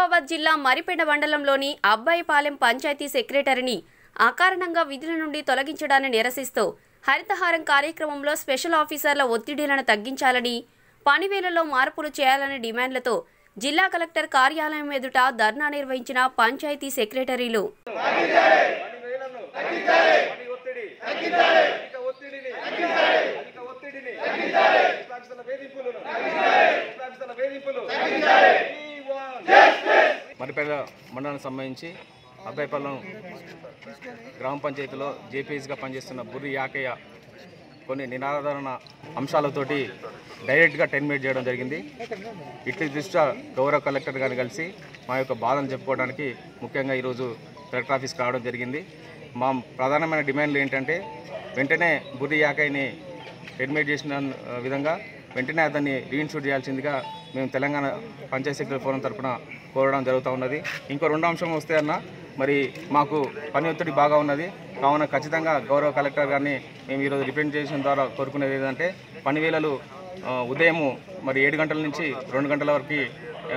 నిజామాబాద్ జిల్లా మరిపేట మండలంలోని అబ్బాయిపాలెం పంచాయతీ సెక్రటరీని అకారణంగా విధుల నుండి తొలగించడాన్ని నిరసిస్తూ హరితహారం కార్యక్రమంలో స్పెషల్ ఆఫీసర్ల ఒత్తిడిలను తగ్గించాలని పనివేళలో మార్పులు చేయాలనే డిమాండ్లతో జిల్లా కలెక్టర్ కార్యాలయం ఎదుట ధర్నా నిర్వహించిన పంచాయతీ సెక్రటరీలు పనివేలను పని ఒత్తిడి అధిక ఒత్తిడిని అధిక ఒత్తిడిని విశ్వాసల వేధింపులను విశ్వాసల వేధింపులు We want మరిపేట మండలానికి సంబంధించి అబ్బాయిపల్లం గ్రామ పంచాయతీలో జేపీఎస్గా పనిచేస్తున్న బుర్రి యాకయ్య కొన్ని నిరాధారణ అంశాలతోటి డైరెక్ట్గా టెర్మినేట్ చేయడం జరిగింది ఇట్ల దృష్ట్యా గౌరవ కలెక్టర్ గారిని కలిసి మా యొక్క బాధను చెప్పుకోవడానికి ముఖ్యంగా ఈరోజు కలెక్టర్ ఆఫీస్కి రావడం జరిగింది మా ప్రధానమైన డిమాండ్లు ఏంటంటే వెంటనే బుర్రి యాకయ్యని టెర్మినేట్ చేసిన ఆ, విధంగా వెంటనే అతన్ని రీఇన్షూట్ చేయాల్సిందిగా మేము తెలంగాణ పంచాయతీ సెక్రటరీ ఫోరం తరపున కోరడం జరుగుతూ ఉన్నది ఇంకో రెండు అంశం వస్తే అన్న మరి మాకు పని ఒత్తిడి బాగా ఉన్నది కావున ఖచ్చితంగా గౌరవ కలెక్టర్ గారిని మేము ఈరోజు రిప్రజెంటేషన్ ద్వారా కోరుకునేది ఏంటంటే పని వేళలు ఆ, ఉదయం మరి ఏడు గంటల నుంచి రెండు గంటల వరకు ఆ,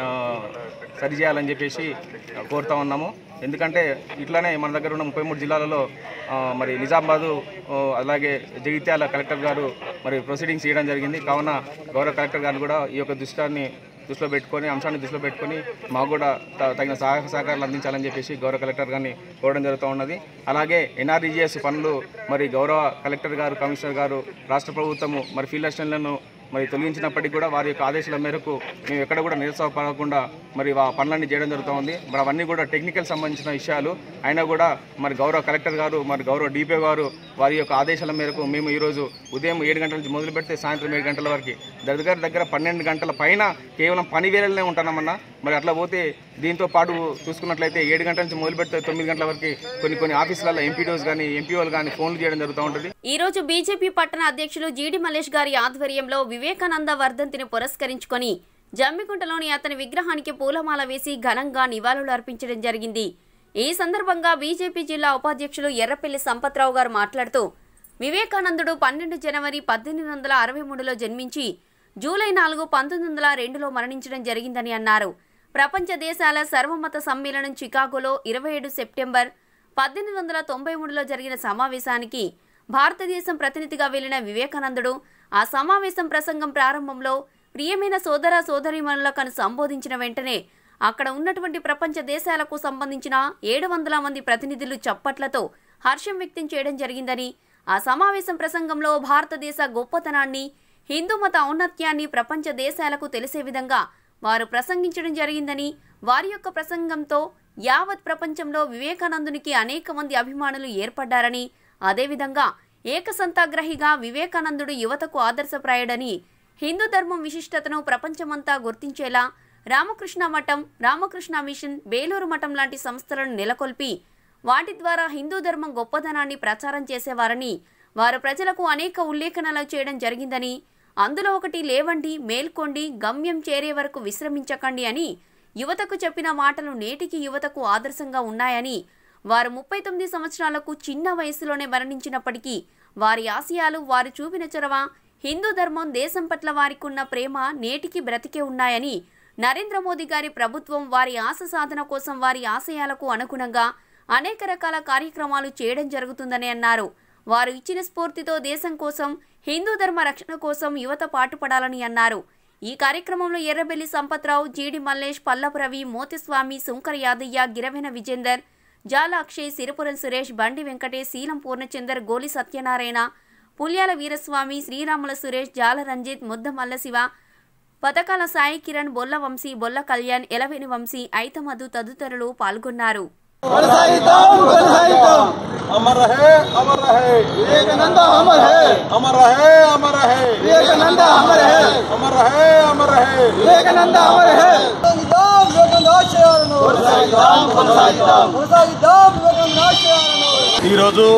సరి చేయాలని చెప్పేసి కోరుతా ఉన్నాము ఎందుకంటే ఇట్లానే మన దగ్గర ఉన్న ముప్పై మూడు జిల్లాలలో ఆ, మరి నిజామాబాదు ఆ, అలాగే జగిత్యాల కలెక్టర్ గారు మరి ప్రొసీడింగ్స్ చేయడం జరిగింది కావున గౌరవ కలెక్టర్ గారిని కూడా ఈ యొక్క దృష్టాన్ని దృష్టిలో పెట్టుకొని అంశాన్ని దృష్టిలో పెట్టుకొని మాకు కూడా త- తగిన సహాయ సహకారాలు అందించాలని చెప్పేసి గౌరవ కలెక్టర్ గారిని కోరడం జరుగుతూ ఉన్నది అలాగే ఎన్ఆర్ఈజిఎస్ పనులు మరి గౌరవ కలెక్టర్ గారు కమిషనర్ గారు రాష్ట్ర ప్రభుత్వము మరి ఫీల్డ్ అసిస్టెంట్లను మరి తొలగించినప్పటికీ కూడా వారి యొక్క ఆదేశాల మేరకు మేము ఎక్కడ కూడా నిరుత్సాహపడకుండా మరి ఆ పనులన్నీ చేయడం జరుగుతూ ఉంది మరి అవన్నీ కూడా టెక్నికల్ సంబంధించిన విషయాలు అయినా కూడా మరి గౌరవ కలెక్టర్ గారు మరి గౌరవ డిపిఓ గారు వారి యొక్క ఆదేశాల మేరకు మేము ఈరోజు ఉదయం ఏడు గంటల నుంచి మొదలు పెడితే సాయంత్రం ఏడు గంటల వరకు దగ్గర దగ్గర పన్నెండు గంటల పైన కేవలం పని వేళలనే ఉంటున్నామన్నా మరి అట్లా పోతే దీంతో పాటు చూసుకున్నట్లయితే ఏడు గంటల నుంచి మొదలు పెడితే తొమ్మిది గంటల వరకు కొన్ని కొన్ని ఆఫీసులలో ఎంపీడోస్ కానీ ఎంపీఓలు కానీ ఫోన్లు చేయడం జరుగుతూ ఉంటుంది ఈ రోజు బీజేపీ పట్టణ అధ్యక్షులు జీడి మల్లేష్ గారి ఆధ్వర్యంలో వివేకానంద వర్ధంతిని పురస్కరించుకొని జమ్మికుంటలోని అతని విగ్రహానికి పూలమాల వేసి ఘనంగా నివాళులు అర్పించడం జరిగింది ఈ సందర్భంగా బీజేపీ జిల్లా ఉపాధ్యక్షులు ఎర్రపల్లి సంపత్రావు గారు మాట్లాడుతూ వివేకానందుడు పన్నెండు జనవరి పద్దెనిమిది వందల అరవై మూడులో జన్మించి జూలై నాలుగు పంతొమ్మిది వందల రెండులో మరణించడం జరిగిందని అన్నారు ప్రపంచ దేశాల సర్వమత సమ్మేళనం చికాగోలో ఇరవై ఏడు సెప్టెంబర్ పద్దెనిమిది వందల తొంభై మూడులో జరిగిన సమావేశానికి భారతదేశం ప్రతినిధిగా వెళ్లిన వివేకానందుడు ఆ సమావేశం ప్రసంగం ప్రారంభంలో ప్రియమైన సోదర సోదరీమణులకు సంబోధించిన వెంటనే అక్కడ ఉన్నటువంటి ప్రపంచ దేశాలకు సంబంధించిన ఏడు వందల మంది ప్రతినిధులు చప్పట్లతో హర్షం వ్యక్తం చేయడం జరిగిందని ఆ సమావేశం ప్రసంగంలో భారతదేశ గొప్పతనాన్ని హిందూ మత ఔన్నత్యాన్ని ప్రపంచ దేశాలకు తెలిసే విధంగా వారు ప్రసంగించడం జరిగిందని వారి యొక్క ప్రసంగంతో యావత్ ప్రపంచంలో వివేకానందునికి అనేక మంది అభిమానులు ఏర్పడ్డారని అదేవిధంగా ఏకసంతాగ్రహిగా వివేకానందుడు యువతకు ఆదర్శప్రాయుడని హిందూ ధర్మం విశిష్టతను ప్రపంచమంతా గుర్తించేలా రామకృష్ణ మఠం రామకృష్ణ మిషన్ బేలూరు మఠం లాంటి సంస్థలను నెలకొల్పి వాటి ద్వారా హిందూ ధర్మం గొప్పదనాన్ని ప్రచారం చేసేవారని వారు ప్రజలకు అనేక ఉల్లేఖనాలు చేయడం జరిగిందని అందులో ఒకటి లేవండి మేల్కోండి గమ్యం చేరే వరకు విశ్రమించకండి అని యువతకు చెప్పిన మాటలు నేటికి యువతకు ఆదర్శంగా ఉన్నాయని వారు ముప్పై తొమ్మిది సంవత్సరాలకు చిన్న వయసులోనే మరణించినప్పటికీ వారి ఆశయాలు వారు చూపిన చొరవ హిందూ ధర్మం దేశం పట్ల వారికున్న ప్రేమ నేటికి బ్రతికే ఉన్నాయని నరేంద్ర మోదీ గారి ప్రభుత్వం వారి ఆశ సాధన కోసం వారి ఆశయాలకు అనుగుణంగా అనేక రకాల కార్యక్రమాలు చేయడం జరుగుతుందని అన్నారు వారు ఇచ్చిన స్ఫూర్తితో దేశం కోసం హిందూ ధర్మ రక్షణ కోసం యువత పాటుపడాలని అన్నారు ఈ కార్యక్రమంలో ఎర్రబెల్లి సంపత్రావు జీడి మల్లేష్ పల్లపు రవి మోతిస్వామి శంకర్ యాదయ్య గిరవెన విజేందర్ జాల అక్షయ్ సిరిపురం సురేష్ బండి వెంకటేష్ శీలం పూర్ణచందర్ గోలి సత్యనారాయణ పుల్యాల వీరస్వామి శ్రీరాముల సురేష్ జాల రంజిత్ ముద్ద మల్లశివ పథకాల సాయి కిరణ్ బొల్ల వంశీ బొల్ల కళ్యాణ్ ఎలవేని వంశీ ఐతమధు తదితరులు పాల్గొన్నారు కొనసాగిద్దాం కొనసాగిద్దాం अमर है अमर रहे వివేకానంద అమర్ హే अमर रहे अमर रहे వివేకానంద అమర్ హే अमर रहे अमर रहे వివేకానంద అమర్ హే కొనసాగిద్దాం వివేకానంద ఆశయాలను కొనసాగిద్దాం కొనసాగిద్దాం కొనసాగిద్దాం వివేకానంద ఆశయాలను ఈరోజు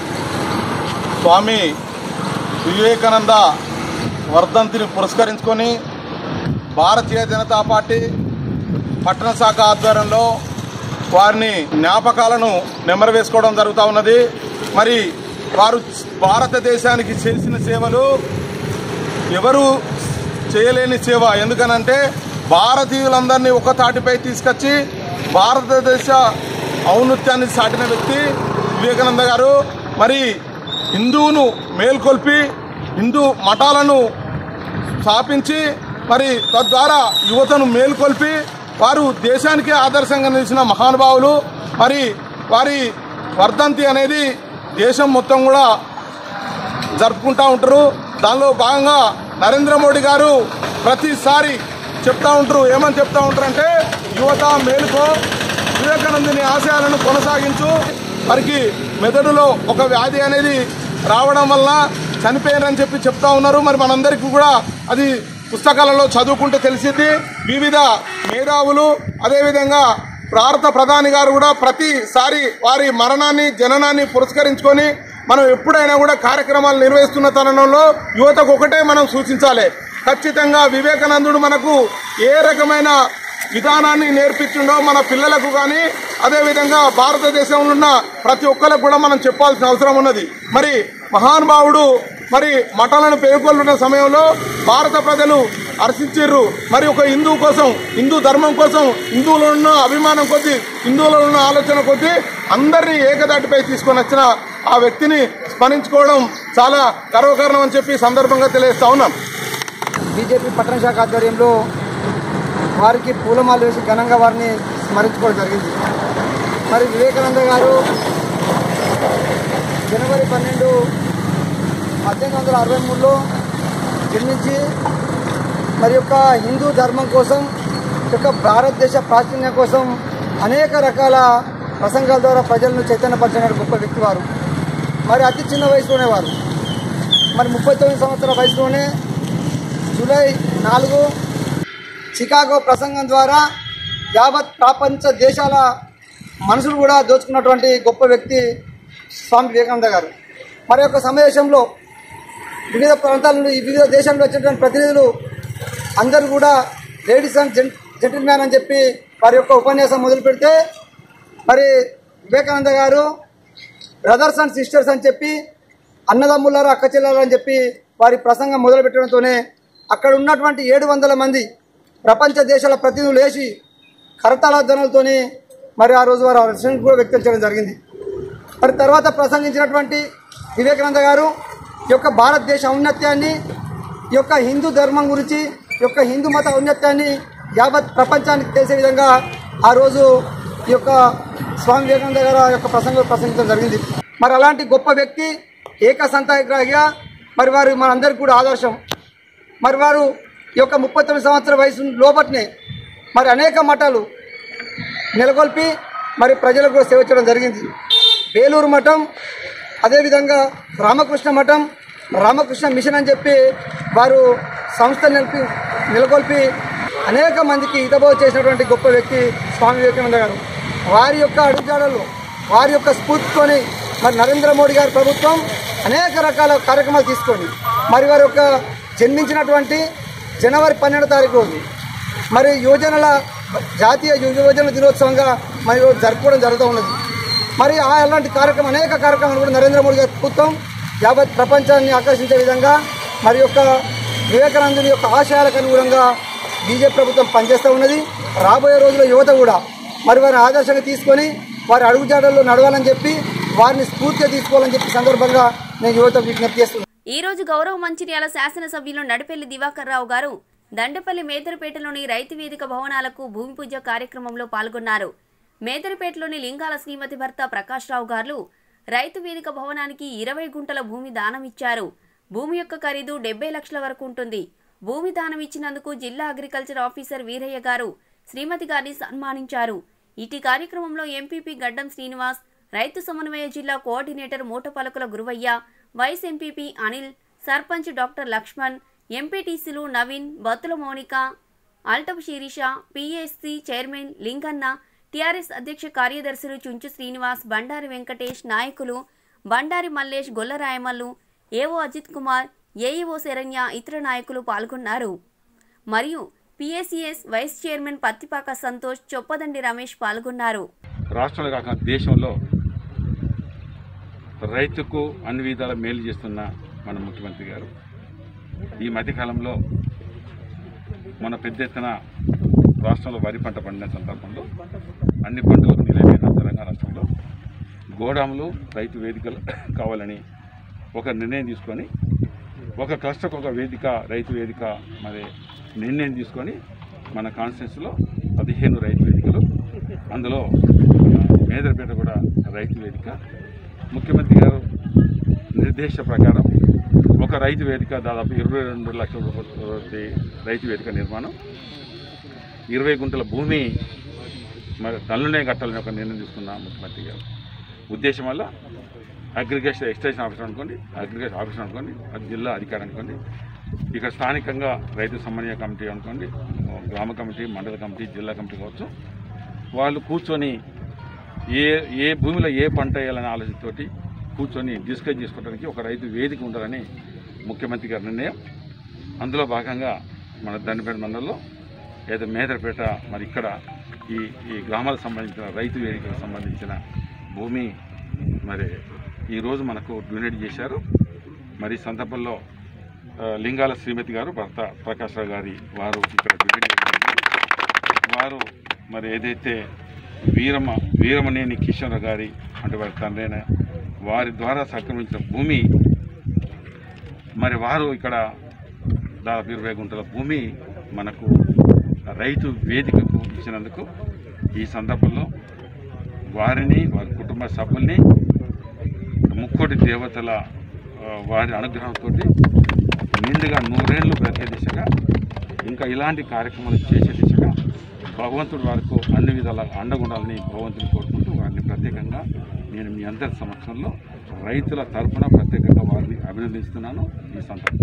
స్వామి వివేకానంద వర్ధంతిని పురస్కరించుకొని భారతీయ జనతా పార్టీ పట్టణ శాఖ ఆధ్వర్యంలో వారిని జ్ఞాపకాలను నెమరు వేసుకోవడం జరుగుతూ ఉన్నది మరి వారు భారతదేశానికి చేసిన సేవలు ఎవరు చేయలేని సేవ ఎందుకనంటే భారతీయులందరినీ ఒక తాటిపై తీసుకొచ్చి భారతదేశ ఔన్నత్యాన్ని సాటిన వ్యక్తి వివేకానంద గారు మరి హిందువును మేల్కొల్పి హిందూ మఠాలను స్థాపించి మరి తద్వారా యువతను మేల్కొల్పి వారు దేశానికే ఆదర్శంగా నిలిచిన మహానుభావులు మరి వారి వర్ధంతి అనేది దేశం మొత్తం కూడా జరుపుకుంటూ ఉంటారు దానిలో భాగంగా నరేంద్ర మోడీ గారు ప్రతిసారి చెప్తా ఉంటారు ఏమని చెప్తా ఉంటారు అంటే యువత మేలుకో వివేకానందుని ఆశయాలను కొనసాగించు వారికి మెదడులో ఒక వ్యాధి అనేది రావడం వల్ల చనిపోయారని చెప్పి చెప్తా ఉన్నారు మరి మనందరికీ కూడా అది పుస్తకాలలో చదువుకుంటే తెలిసింది వివిధ మేధావులు అదేవిధంగా భారత ప్రధాని గారు కూడా ప్రతిసారి వారి మరణాన్ని జననాన్ని పురస్కరించుకొని మనం ఎప్పుడైనా కూడా కార్యక్రమాలు నిర్వహిస్తున్న తరుణంలో యువతకు ఒకటే మనం సూచించాలి ఖచ్చితంగా వివేకానందుడు మనకు ఏ రకమైన విధానాన్ని నేర్పించిండో మన పిల్లలకు కానీ అదేవిధంగా భారతదేశంలో ఉన్న ప్రతి ఒక్కరికి కూడా మనం చెప్పాల్సిన అవసరం ఉన్నది మరి మహానుభావుడు మరి మఠాలను పేర్కొల్లున్న సమయంలో భారత ప్రజలు హర్షించారు మరి ఒక హిందూ కోసం హిందూ ధర్మం కోసం హిందువులో ఉన్న అభిమానం కొద్దీ హిందువులో ఉన్న ఆలోచన కొద్దీ అందరినీ ఏకదాటిపై తీసుకొని వచ్చిన ఆ వ్యక్తిని స్మరించుకోవడం చాలా గర్వకారణం అని చెప్పి ఈ సందర్భంగా తెలియజేస్తా ఉన్నాం బీజేపీ పట్టణ శాఖ ఆధ్వర్యంలో వారికి పూలమాలు వేసి ఘనంగా వారిని స్మరించుకోవడం జరిగింది మరి వివేకానంద గారు జనవరి పన్నెండు పద్దెనిమిది వందల అరవై మూడులో జన్మించి మరి యొక్క హిందూ ధర్మం కోసం ఈ యొక్క భారతదేశ ప్రాచుర్యం కోసం అనేక రకాల ప్రసంగాల ద్వారా ప్రజలను చైతన్యపరిచిన గొప్ప వ్యక్తి వారు మరి అతి చిన్న వయసులోనే వారు మరి ముప్పై తొమ్మిది సంవత్సరాల వయసులోనే జూలై నాలుగు చికాగో ప్రసంగం ద్వారా యావత్ ప్రపంచ దేశాల మనసులు కూడా దోచుకున్నటువంటి గొప్ప వ్యక్తి స్వామి వివేకానంద గారు మరి యొక్క సమావేశంలో వివిధ ప్రాంతాల నుండి వివిధ దేశాల నుండి వచ్చినటువంటి ప్రతినిధులు అందరూ కూడా ladies and gent gentleman అని చెప్పి వారి యొక్క ఉపన్యాసం మొదలు పెడితే మరి వివేకానంద గారు బ్రదర్స్ అండ్ సిస్టర్స్ అని చెప్పి అన్నదమ్ములారా అక్క చెల్లెలు అని చెప్పి వారి ప్రసంగం మొదలు పెట్టడంతోనే అక్కడ ఉన్నటువంటి ఏడు వందల మంది ప్రపంచ దేశాల ప్రతినిధులు వేసి కరతాళ ధ్వనులతోని మరి ఆ రోజు వారు హర్షణ కూడా వ్యక్తం చేయడం జరిగింది మరి తర్వాత ప్రసంగించినటువంటి వివేకానంద గారు ఈ యొక్క భారతదేశ ఔన్నత్యాన్ని ఈ యొక్క హిందూ ధర్మం గురించి ఈ యొక్క హిందూ మత ఔన్నత్యాన్ని యావత్ ప్రపంచానికి తెలిసే విధంగా ఆ రోజు ఈ యొక్క స్వామి వివేకానంద గారు ఆ యొక్క ప్రసంగం ప్రసంగించడం జరిగింది మరి అలాంటి గొప్ప వ్యక్తి ఏక సంతాగ్రహిగా మరి వారు మనందరికీ కూడా ఆదర్శం మరి వారు ఈ యొక్క ముప్పై తొమ్మిది సంవత్సరాల వయసు లోపట్నే మరి అనేక మఠాలు నెలకొల్పి మరి ప్రజలకు కూడా సేవ చేయడం జరిగింది వేలూరు మఠం అదేవిధంగా రామకృష్ణ మఠం రామకృష్ణ మిషన్ అని చెప్పి వారు సంస్థ నిలిపి నెలకొల్పి అనేక మందికి హితబోధ చేసినటువంటి గొప్ప వ్యక్తి స్వామి వివేకానంద గారు వారి యొక్క అడుగుజాడలు వారి యొక్క స్ఫూర్తితోని మరి నరేంద్ర మోడీ గారి ప్రభుత్వం అనేక రకాల కార్యక్రమాలు తీసుకొని మరి వారి యొక్క జన్మించినటువంటి జనవరి పన్నెండో తారీఖు రోజు మరి యువజనుల జాతీయ యువజన దినోత్సవంగా మరి ఈరోజు జరుపుకోవడం జరుగుతూ ఉన్నది మరి ఆ అలాంటి కార్యక్రమం అనేక కార్యక్రమాలు కూడా నరేంద్ర మోడీ గారి ప్రభుత్వం యావత్ ప్రపంచాన్ని ఆకర్షించే విధంగా మరి యొక్క వివేకానందుని యొక్క ఆశయాలకు అనుగుణంగా బీజేపీ ప్రభుత్వం పనిచేస్తూ ఉన్నది రాబోయే రోజుల్లో యువత కూడా మరి వారిని ఆదర్శంగా తీసుకొని వారి అడుగుజాడల్లో నడవాలని చెప్పి వారిని స్ఫూర్తిగా తీసుకోవాలని చెప్పి సందర్భంగా నేను యువత విజ్ఞప్తి చేస్తున్నాను ఈ రోజు గౌరవ మంచిర్యాల శాసనసభ్యులు నడిపెల్లి దివాకర్ రావు గారు దండపల్లి మేదరపేటలోని రైతు వేదిక భవనాలకు భూమి పూజ కార్యక్రమంలో పాల్గొన్నారు మేదరపేటలోని లింగాల శ్రీమతి భర్త ప్రకాష్ రావు గారు రైతు వేదిక భవనానికి ఇరవై గుంటల భూమి దానం ఇచ్చారు భూమి యొక్క ఖరీదు డెబ్బై లక్షల వరకు ఉంటుంది భూమి దానం ఇచ్చినందుకు జిల్లా అగ్రికల్చర్ ఆఫీసర్ వీరయ్య గారు శ్రీమతి గారిని సన్మానించారు ఇటీ కార్యక్రమంలో ఎంపీపీ గడ్డం శ్రీనివాస్ రైతు సమన్వయ జిల్లా కోఆర్డినేటర్ మూటపలకుల Guruvayya vice MPP Anil sarpanch doctor Lakshman ఎంపీటీసీలు Naveen Battula Mounika Altapu Sirisha PSC chairman Linganna TRS అధ్యక్ష కార్యదర్శులు చుంచు శ్రీనివాస్ బండారి వెంకటేష్ నాయకులు బండారి మల్లేష్ గొల్లరాయమల్లు ఏవో అజిత్ కుమార్ ఏఈఓ శరణ్య ఇతర నాయకులు పాల్గొన్నారు మరియు PSCS vice chairman Pattipaka Santosh Choppadandi Ramesh పాల్గొన్నారు రాష్ట్రంలో కాకుండా దేశంలో రైతుకు అన్ని విధాల మేలు చేస్తున్న మన ముఖ్యమంత్రి గారు ఈ మధ్యకాలంలో మన పెద్ద ఎత్తున రాష్ట్రంలో వరి పంట పండిన సందర్భంలో అన్ని పంటలకు నిలమైన తెలంగాణ రాష్ట్రంలో గోడాములు రైతు వేదికలు కావాలని ఒక నిర్ణయం తీసుకొని ఒక క్లస్టర్కి ఒక వేదిక రైతు వేదిక మరి నిర్ణయం తీసుకొని మన కాన్స్టిట్యూన్సీలో పదిహేను రైతు వేదికలు అందులో ఆ, మేదరపేట కూడా రైతు వేదిక ముఖ్యమంత్రి గారు నిర్దేశ ప్రకారం ఒక రైతు వేదిక దాదాపు ఇరవై రెండు లక్షల రూపాయల రైతు వేదిక నిర్మాణం ఇరవై గుంటల భూమి మరి తల్లునే కట్టాలని ఒక నిర్ణయం తీసుకున్న ముఖ్యమంత్రి గారు ఉద్దేశం వల్ల అగ్రిగేషన్ ఎక్స్టెన్షన్ ఆఫీసర్ అనుకోండి అగ్రిగేషన్ ఆఫీసర్ అనుకోండి అది జిల్లా అధికారి అనుకోండి ఇక్కడ స్థానికంగా రైతు సమన్వయ కమిటీ అనుకోండి గ్రామ కమిటీ మండల కమిటీ జిల్లా కమిటీ కావచ్చు వాళ్ళు కూర్చొని ఏ ఏ భూమిలో ఏ పంట వేయాలనే ఆలోచనతోటి కూర్చొని డిస్కస్ చేసుకోవడానికి ఒక రైతు వేదిక ఉండాలని ముఖ్యమంత్రి గారి నిర్ణయం అందులో భాగంగా మన దండపేట మండలంలో ఏదో మేదరపేట మరి ఇక్కడ ఈ ఈ గ్రామాలకు సంబంధించిన రైతు వేదికలకు సంబంధించిన భూమి మరి ఈరోజు మనకు డొనేట్ చేశారు మరి ఈ సందర్భంలో ఆ, లింగాల శ్రీమతి గారు భర్త ప్రకాష్ రావు గారి వారు ఇక్కడ డొనేట్ చేయడం వారు మరి ఏదైతే వీరమ వీరమనేని కిషన్ రావు గారి అంటే వారి తండ్రైన వారి ద్వారా సంక్రమించిన భూమి మరి వారు ఇక్కడ దాదాపు ఇరవై గుంటల భూమి మనకు రైతు వేదికకు ఇచ్చినందుకు ఈ సందర్భంలో వారిని వారి కుటుంబ సభ్యుల్ని ముక్కోటి దేవతల ఆ, వారి అనుగ్రహంతో నిండుగా నూరేళ్లు బ్రతికే దిశగా ఇంకా ఇలాంటి కార్యక్రమాలు చేసే దిశగా భగవంతుడు వారికి అన్ని విధాల అండగుండాలని భగవంతుని కోరుకుంటూ వారిని ప్రత్యేకంగా నేను మీ అందరి సమక్షంలో రైతుల తరఫున ప్రత్యేకంగా వారిని అభినందిస్తున్నాను ఈ సందర్భంగా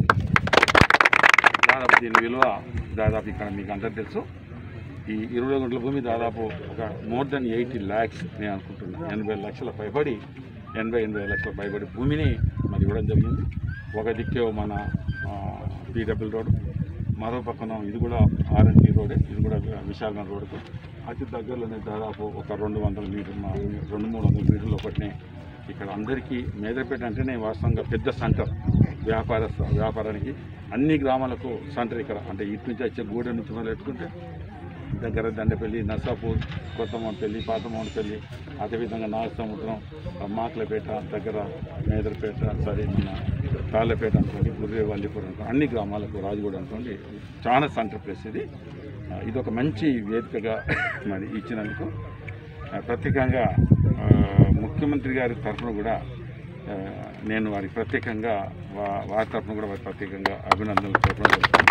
దాదాపు దీని విలువ దాదాపు ఇక్కడ మీకు అందరికీ తెలుసు ఈ ఇరవై గంటల భూమి దాదాపు ఒక మోర్ దెన్ ఎయిటీ ల్యాక్స్ నేను అనుకుంటున్నాను ఎనభై లక్షల పైబడి ఎనభై ఎనభై లక్షల పైబడి భూమిని మరి ఇవ్వడం జరిగింది ఒక దిక్కే మన పీడబ్ల్యూ రోడ్ మరో పక్కన ఇది కూడా ఆర్ఎన్పి రోడే ఇది కూడా విశాఖ రోడ్కు అతి దగ్గరలోనే దాదాపు ఒక రెండు వందల మీటర్ మా రెండు మూడు వందల మీటర్లు ఒకటినే ఇక్కడ అందరికీ మేదరపేట అంటేనే వాస్తవంగా పెద్ద సెంటర్ వ్యాపార వ్యాపారానికి అన్ని గ్రామాలకు సెంటర్ ఇక్కడ అంటే ఇటు నుంచి వచ్చే గూడెం నుంచి మొదలు పెట్టుకుంటే దగ్గర దండపల్లి నర్సాపూర్ కొత్తమోనపల్లి పాతమోనపల్లి అదేవిధంగా నాగసముద్రం మాకలపేట దగ్గర మేదరపేట సరే మన తాళ్ళపేట అనుకోండి గుర్రేవల్లిపురం అనుకోండి అన్ని గ్రామాలకు రాజగూడ అనుకోండి చాలా సెంటర్ ప్లేస్ ఇది ఆ, ఇది ఒక మంచి వేదికగా మరి ఇచ్చినందుకు ఆ, ప్రత్యేకంగా ఆ, ముఖ్యమంత్రి గారి తరఫున కూడా ఆ, నేను వారికి ప్రత్యేకంగా వా- వారి తరఫున కూడా వారికి ప్రత్యేకంగా అభినందనలు తెలపడం జరుగుతుంది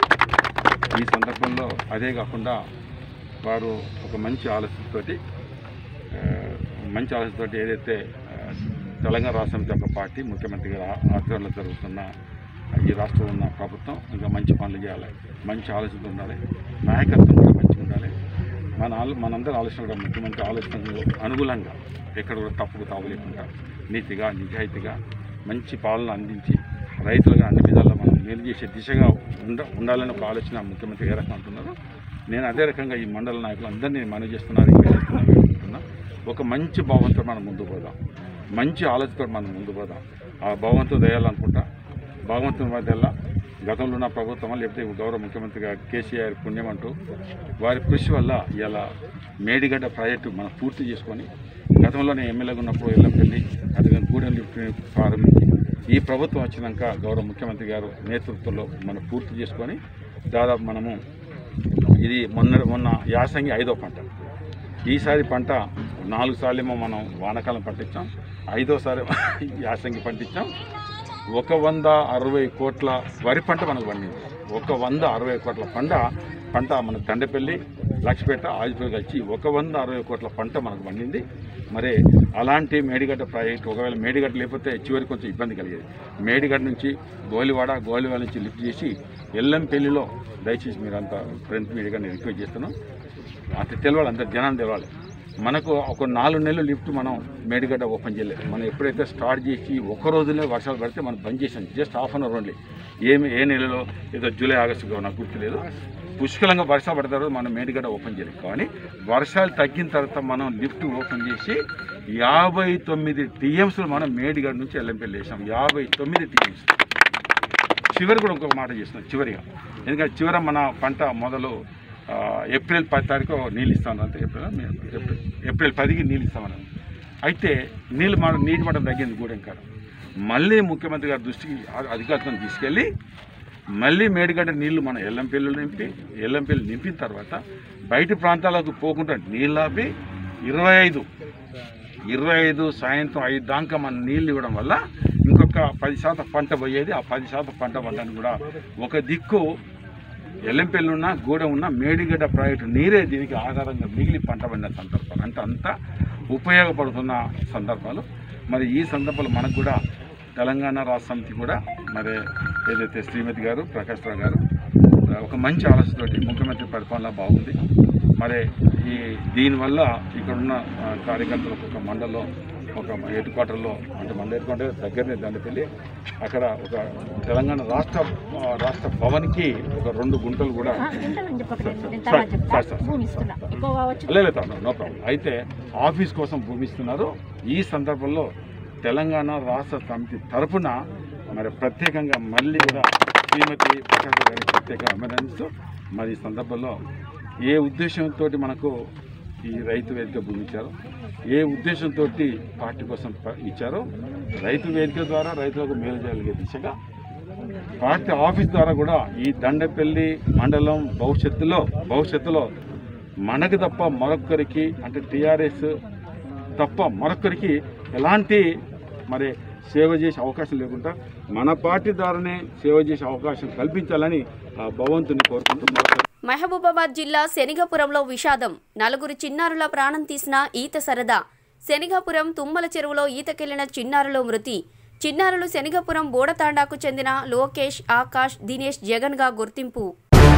ఈ సందర్భంలో అదే కాకుండా వారు ఒక మంచి ఆలోచనతోటి ఆ, మంచి ఆలోచనతోటి ఏదైతే ఆ, తెలంగాణ రాష్ట్రం యొక్క పార్టీ ముఖ్యమంత్రి గారి ఆ- ఆధ్వర్యంలో జరుగుతున్న ఈ రాష్ట్రంలో ఉన్న ప్రభుత్వం ఇంకా మంచి పనులు చేయాలి మంచి ఆలోచనలు ఉండాలి నాయకత్వం కూడా మంచిగా ఉండాలి మన ఆలో మనందరి ఆలోచన కూడా ముఖ్యమంత్రి ఆలోచనకు అనుకూలంగా ఎక్కడ కూడా తప్పుకు తావు లేకుండా నీతిగా నిజాయితీగా మంచి పాలన అందించి రైతులుగా అన్ని విధాల్లో మనం మేలు చేసే దిశగా ఉండ ఉండాలని ఒక ఆలోచన ముఖ్యమంత్రి ఏ రకంగా అంటున్నారు నేను అదే రకంగా ఈ మండల నాయకులు అందరినీ మనవి చేస్తున్నారు ఇక్కడ చేస్తున్నారు వేడుకుంటున్నా. ఒక మంచి భావంతో మనం ముందుకు పోదాం మంచి ఆలోచనతో మనం ముందుకు పోదాం ఆ భావంతో దయాలనుకుంటా భగవంతుని వల్ల గతంలో ఉన్న ప్రభుత్వం లేకపోతే గౌరవ ముఖ్యమంత్రి గారు కేసీఆర్ పుణ్యం అంటూ వారి కృషి వల్ల ఇలా మేడిగడ్డ ప్రాజెక్టు మనం పూర్తి చేసుకొని గతంలోనే ఎమ్మెల్యేగా ఉన్నప్పుడు ఎల్లంపల్లి అదేవిధంగా గూడెం లిఫ్ట్ ప్రారంభించి ఈ ప్రభుత్వం వచ్చినాక గౌరవ ముఖ్యమంత్రి గారు నేతృత్వంలో మనం పూర్తి చేసుకొని దాదాపు మనము ఇది మొన్న మొన్న యాసంగి ఐదో పంట ఈసారి పంట నాలుగు సార్లేమో మనం వానాకాలం పండించాం ఐదోసారి యాసంగి పండించాం ఒక వంద అరవై కోట్ల వరి పంట మనకు పండింది ఒక వంద అరవై కోట్ల పంట పంట మన దండపల్లి లక్ష్మీపేట ఆజిపేట కలిసి ఒక వంద అరవై కోట్ల పంట మనకు పండింది మరి అలాంటి మేడిగడ్డ ప్రాజెక్ట్ ఒకవేళ మేడిగడ్డ లేకపోతే చివరికి కొంచెం ఇబ్బంది కలిగేది మేడిగడ్డ నుంచి గోలివాడ గోలివాడ నుంచి లిఫ్ట్ చేసి ఎల్లంపల్లిలో దయచేసి మీరంతా ఫ్రెండ్ మీడియాగా నేను రిక్వెస్ట్ చేస్తున్నాను అంత తెలవాలి అంత జనాన్ని తెలవాలి మనకు ఒక నాలుగు నెలలు లిఫ్ట్ మనం మేడిగడ్డ ఓపెన్ చేయలేదు మనం ఎప్పుడైతే స్టార్ట్ చేసి ఒక రోజునే వర్షాలు పడితే మనం బంద్ చేసాం just half an hour only ఏమి ఏ నెలలో ఏదో జూలై ఆగస్టులో నాకు గుర్తులేదు పుష్కలంగా వర్షాలు పడిన తర్వాత మనం మేడిగడ్డ ఓపెన్ చేయలేదు కానీ వర్షాలు తగ్గిన తర్వాత మనం లిఫ్ట్ ఓపెన్ చేసి యాభై తొమ్మిది టీఎంస్లు మనం మేడిగడ్డ నుంచి ఎల్లంపల్లి వేసాం యాభై తొమ్మిది టీఎంస్ చివరి కూడా ఇంకొక మాట చేస్తున్నాం చివరిగా ఎందుకంటే చివర మన పంట మొదలు ఆ, ఏప్రిల్ పది తారీఖు నీళ్ళు ఇస్తామని అంతే ఏప్రిల్ మే- ఏప్రిల్ ఏప్రిల్ పదికి నీళ్ళు ఇస్తామని అయితే నీళ్ళు మాట నీటి మట్టం తగ్గింది గూడెం కాడ మళ్ళీ ముఖ్యమంత్రి గారి దృష్టికి అ- అధికారులను తీసుకెళ్ళి మళ్ళీ మేడిగడ్డ నీళ్లు మన ఎల్లంపల్లి నింపి ఎల్లంపల్లి నింపిన తర్వాత బయట ప్రాంతాలకు పోకుండా నీళ్ళు ఆపి ఇరవై ఐదు ఇరవై ఐదు సాయంత్రం ఐదు దాకా మన నీళ్ళు ఇవ్వడం వల్ల ఇంకొక పది శాతం పంట పోయేది ఆ పది శాతం పంట పంటని కూడా ఒక దిక్కు ఎల్లంపల్లి ఉన్న గూడెం ఉన్న మేడిగడ్డ ప్రాజెక్టు నీరే దీనికి ఆధారంగా మిగిలి పంట పండిన సందర్భాలు అంటే అంతా ఉపయోగపడుతున్న సందర్భాలు మరి ఈ సందర్భంలో మనకు కూడా తెలంగాణ రాష్ట్ర సమితి కూడా మరి ఏదైతే శ్రీమతి గారు ప్రకాష్ రావు గారు ఒక మంచి ఆలోచనతోటి ముఖ్యమంత్రి పరిపాలన బాగుంది మరి ఈ దీనివల్ల ఇక్కడున్న ఆ, కార్యకర్తలకు ఒక మండలంలో ఒక హెడ్ క్వార్టర్లో అంటే మండల హెడ్ క్వార్టర్ దగ్గరనే దండపల్లి అక్కడ ఒక తెలంగాణ రాష్ట్ర ఆ, రాష్ట్ర భవన్కి ఒక రెండు గుంటలు కూడా గుంటలని చెప్పకండి నేను సార్, తర్వాత చెప్తా సార్, సార్. భూమి ఇస్తున్నా ఎక్కువ కావచ్చు లేదు నో ప్రాబ్లం అయితే ఆఫీస్ కోసం భూమి ఇస్తున్నారు ఈ సందర్భంలో తెలంగాణ రాష్ట్ర సమితి తరఫున మరి ప్రత్యేకంగా మళ్ళీ కూడా శ్రీమతి ప్రకాశ్ గారికి ప్రత్యేక అభినందిస్తూ మరి ఈ సందర్భంలో ఏ ఉద్దేశంతో మనకు ఈ రైతు వేదిక భూమి ఇచ్చారో ఏ ఉద్దేశంతో పార్టీ కోసం ప- ఇచ్చారో రైతు వేదిక ద్వారా రైతులకు మేలు చేయగలిగే దిశగా పార్టీ ఆఫీస్ ద్వారా కూడా ఈ దండపల్లి మండలం భవిష్యత్తులో భవిష్యత్తులో మనకు తప్ప మరొక్కరికి అంటే టీఆర్ఎస్ తప్ప మరొక్కరికి ఎలాంటి మరి సేవ చేసే అవకాశం లేకుండా మన పార్టీ ద్వారానే సేవ చేసే అవకాశం కల్పించాలని ఆ భగవంతుని కోరుకుంటూ మరొకసారి మహబూబాబాద్ జిల్లా శనిగపురంలో విషాదం నలుగురు చిన్నారుల ప్రాణం తీసిన ఈత సరదా శనిగాపురం తుమ్మల చెరువులో ఈతకెళ్లిన చిన్నారులో మృతి చిన్నారులు శనిగపురం బోడతాండాకు చెందిన లోకేష్ ఆకాష్ దినేష్ జగన్గా గుర్తింపు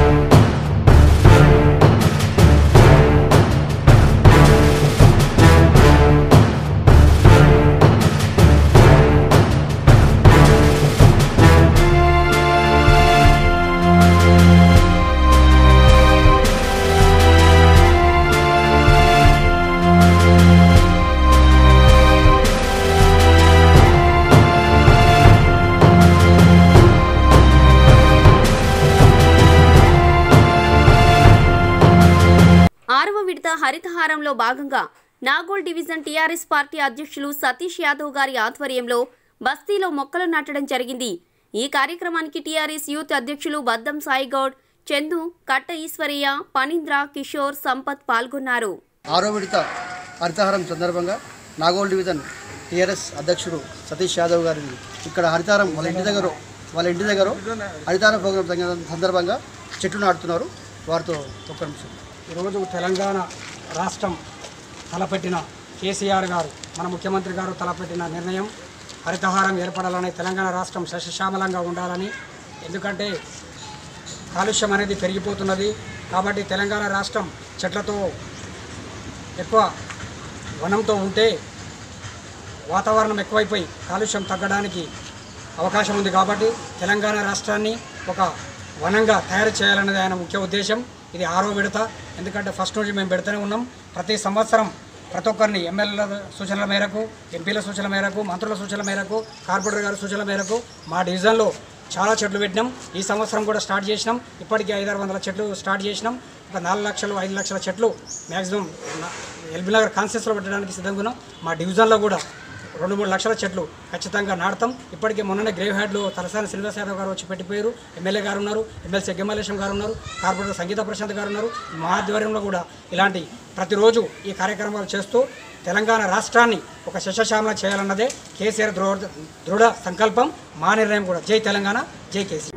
ఆరవ విడత హరితహారంలో భాగంగా నాగోల్ డివిజన్ టీఆర్ఎస్ పార్టీ అధ్యక్షులు సతీష్ యాదవ్ గారి ఆధ్వర్యంలో బస్తీలో మొక్కలు నాటడం జరిగింది ఈ కార్యక్రమానికి టీఆర్ఎస్ యూత్ అధ్యక్షులు బద్దం సాయిగౌడ్ చందు కట్ట ఈశ్వరయ్య పనీంద్ర కిషోర్ సంపత్ పాల్గొన్నారు ఆరో విడత హరితహారం సందర్భంగా నాగోల్ డివిజన్ టీఆర్ఎస్ అధ్యక్షుడు సతీష్ యాదవ్ గారిని ఇక్కడ హరితారం వాళ్ళ ఇంటి దగ్గర వాళ్ళ ఇంటి దగ్గర హరితారం ప్రోగ్రాం సంగ- సందర్భంగా చెట్లు నాటుతున్నారు వారితో ఒక్క నిమిషం ఈరోజు తెలంగాణ రాష్ట్రం తలపెట్టిన కేసీఆర్ గారు మన ముఖ్యమంత్రి గారు తలపెట్టిన నిర్ణయం హరితహారం ఏర్పడాలని తెలంగాణ రాష్ట్రం సస్యశ్యామలంగా ఉండాలని ఎందుకంటే కాలుష్యం అనేది పెరిగిపోతున్నది కాబట్టి తెలంగాణ రాష్ట్రం చెట్లతో ఎక్కువ వనంతో ఉంటే వాతావరణం ఎక్కువైపోయి కాలుష్యం తగ్గడానికి అవకాశం ఉంది కాబట్టి తెలంగాణ రాష్ట్రాన్ని ఒక వనంగా తయారు చేయాలన్నది ఆయన ముఖ్య ఉద్దేశం ఇది ఆరో విడత ఎందుకంటే ఫస్ట్ నుంచి మేము పెడుతూనే ఉన్నాం ప్రతి సంవత్సరం ప్రతి ఒక్కరిని ఎమ్మెల్యేల సూచనల మేరకు ఎంపీల సూచనల మేరకు మంత్రుల సూచనల మేరకు కార్పొరేటర్ గారి సూచనల మేరకు మా డివిజన్లో చాలా చెట్లు పెట్టినాం ఈ సంవత్సరం కూడా స్టార్ట్ చేసినాం ఇప్పటికీ ఐదారు వందల చెట్లు స్టార్ట్ చేసినాం ఒక నాలుగు లక్షలు ఐదు లక్షల చెట్లు మ్యాక్సిమం ఎల్బీ నగర్ కాన్సెస్లో పెట్టడానికి సిద్ధంగా ఉన్నాం మా డివిజన్లో కూడా రెండు మూడు లక్షల చెట్లు ఖచ్చితంగా నాటుతాం ఇప్పటికే మొన్ననే గ్రేవ్ హ్యాడ్లో తలసాని శ్రీనివాస్ యాదవ్ గారు వచ్చి పెట్టిపోయారు ఎమ్మెల్యే గారు ఉన్నారు ఎమ్మెల్సీ గెమ్మలేశం గారు ఉన్నారు కార్పొరేటర్ సంగీత ప్రశాంత్ గారు ఉన్నారు మా ఆధ్వర్యంలో కూడా ఇలాంటి ప్రతిరోజు ఈ కార్యక్రమాలు చేస్తూ తెలంగాణ రాష్ట్రాన్ని ఒక శశశ్యామల చేయాలన్నదే కేసీఆర్ దృఢ దృఢ సంకల్పం మా నిర్ణయం కూడా జై తెలంగాణ జై కేసీఆర్